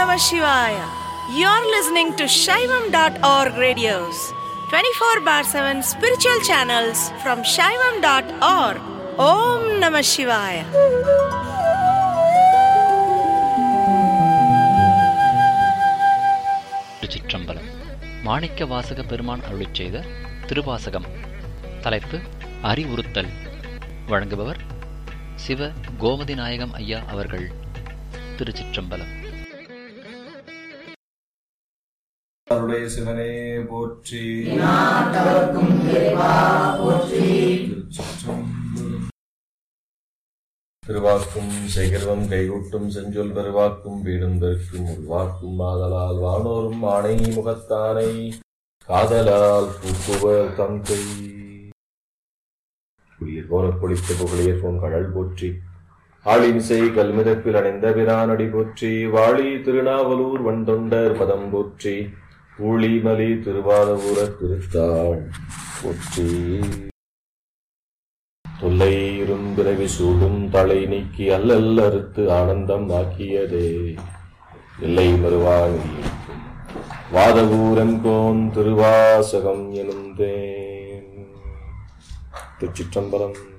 Namah Shivaya. You're listening to Shaivam.org radios, 24 bar 7 spiritual channels from Shaivam.org. Om Namah Shivaya. திருச்சிற்றம்பலம் மாணிக்க வாசக பெருமான் அருளிச் செய்த திருவாசகம் தலைப்பு அறிவுறுத்தல் வழங்குபவர் சிவ கோமதி நாயகம் ஐயா அவர்கள் திருச்சிற்றம்பலம் அருடைய சிவனே போற்றி திருச்சிற்றம்பலம். திருவாக்கும் சேகர்வம் கைகூட்டும் செஞ்சொல் பெருவாக்கும் வீடும் பெருக்கும் உருவாக்கும் மாதலால் வானோரும் ஆணை முகத்தானை காதலால் பூக்குவர் தந்தை குளிர் போன குளித்த புகழியர் போன் கடல் போற்றி ஆளிமிசை கல்மிதப்பில் அணைந்த பிரானடி போற்றி வாழி திருநாவலூர் வண்டொண்டர் பதம் போற்றி ஊழிமலி திருவாதபுர திருத்தாள் போற்றி தொல்லை இரும்பிறவி சூடும் தலை நீக்கி அல்லல் அறுத்து ஆனந்தம் ஆக்கியதே இல்லை மறுவாங்கி வாதவூரங்கோன் திருவாசகம் எனும் தேன் திருச்சிற்றம்பலம்